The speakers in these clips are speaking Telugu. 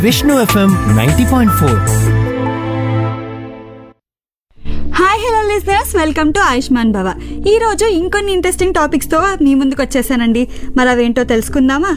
Vishnu FM ninety point four hi hello listeners welcome to Ayushman Bhava ఈ రోజు ఇంకొన్ని ఇంట్రెస్టింగ్ టాపిక్స్తో మీ ముందుకు వచ్చేసానండి మరి అవేంటో తెలుసుకుందామా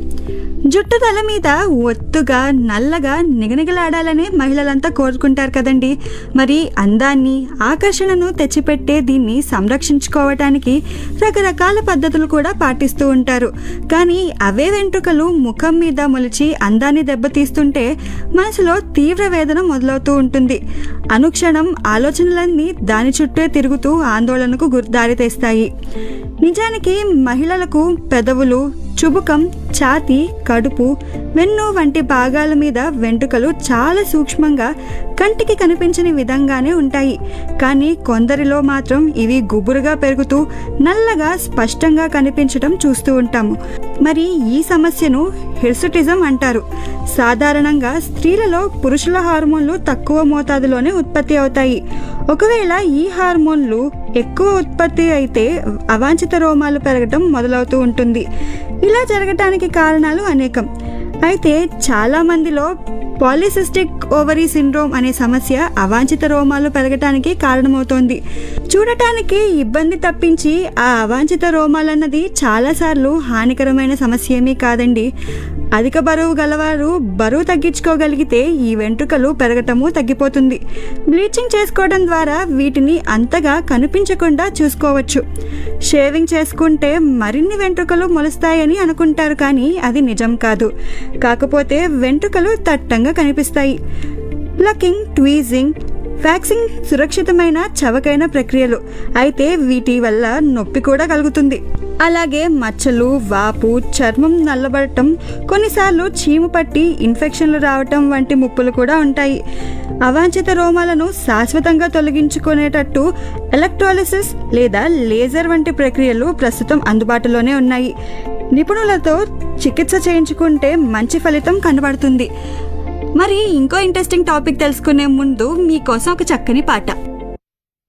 జుట్టు తల మీద ఒత్తుగా నల్లగా నిగనిగలాడాలని మహిళలంతా కోరుకుంటారు కదండి మరి అందాన్ని ఆకర్షణను తెచ్చిపెట్టే దీన్ని సంరక్షించుకోవటానికి రకరకాల పద్ధతులు కూడా పాటిస్తూ ఉంటారు కానీ అవే వెంట్రుకలు ముఖం మీద మొలిచి అందాన్ని దెబ్బతీస్తుంటే మనసులో తీవ్ర వేదన మొదలవుతూ ఉంటుంది అనుక్షణం ఆలోచనలన్నీ దాని చుట్టే తిరుగుతూ ఆందోళనకు గురి దారితీస్తాయి నిజానికి మహిళలకు పెదవులు చుబుకం ఛాతీ కడుపు వెన్ను వంటి భాగాల మీద వెంట్రుకలు చాలా సూక్ష్మంగా కంటికి కనిపించని విధంగానే ఉంటాయి కానీ కొందరిలో మాత్రం ఇవి గుబురుగా పెరుగుతూ నల్లగా స్పష్టంగా కనిపించడం చూస్తూ ఉంటాము మరి ఈ సమస్యను హిర్సుటిజం అంటారు సాధారణంగా స్త్రీలలో పురుషుల హార్మోన్లు తక్కువ మోతాదులోనే ఉత్పత్తి అవుతాయి ఒకవేళ ఈ హార్మోన్లు ఎక్కువ ఉత్పత్తి అయితే అవాంఛిత రోమాలు పెరగటం మొదలవుతూ ఉంటుంది ఇలా జరగటానికి కారణాలు అనేకం అయితే చాలా మందిలో పాలిసిస్టిక్ ఓవరీ సిండ్రోమ్ అనే సమస్య అవాంఛిత రోమాలు పెరగటానికి కారణమవుతోంది చూడటానికి ఇబ్బంది తప్పించి ఆ అవాంఛిత రోమాలన్నది చాలాసార్లు హానికరమైన సమస్య ఏమీ కాదండి అధిక బరువు గలవారు బరువు తగ్గించుకోగలిగితే ఈ వెంట్రుకలు పెరగటము తగ్గిపోతుంది బ్లీచింగ్ చేసుకోవడం ద్వారా వీటిని అంతగా కనిపించకుండా చూసుకోవచ్చు షేవింగ్ చేసుకుంటే మరిన్ని వెంట్రుకలు మొలుస్తాయని అనుకుంటారు కానీ అది నిజం కాదు కాకపోతే వెంట్రుకలు దట్టంగా కనిపిస్తాయి ప్లకింగ్ ట్వీజింగ్ వ్యాక్సింగ్ సురక్షితమైన చవకైన ప్రక్రియలు అయితే వీటి వల్ల నొప్పి కూడా కలుగుతుంది అలాగే మచ్చలు వాపు చర్మం నల్లబడటం కొన్నిసార్లు చీము పట్టి ఇన్ఫెక్షన్లు రావటం వంటి ముప్పులు కూడా ఉంటాయి అవాంఛిత రోమాలను శాశ్వతంగా తొలగించుకునేటట్టు ఎలక్ట్రాలిసిస్ లేదా లేజర్ వంటి ప్రక్రియలు ప్రస్తుతం అందుబాటులోనే ఉన్నాయి నిపుణులతో చికిత్స చేయించుకుంటే మంచి ఫలితం కనబడుతుంది మరి ఇంకో ఇంట్రెస్టింగ్ టాపిక్ తెలుసుకునే ముందు మీకోసం ఒక చక్కని పాట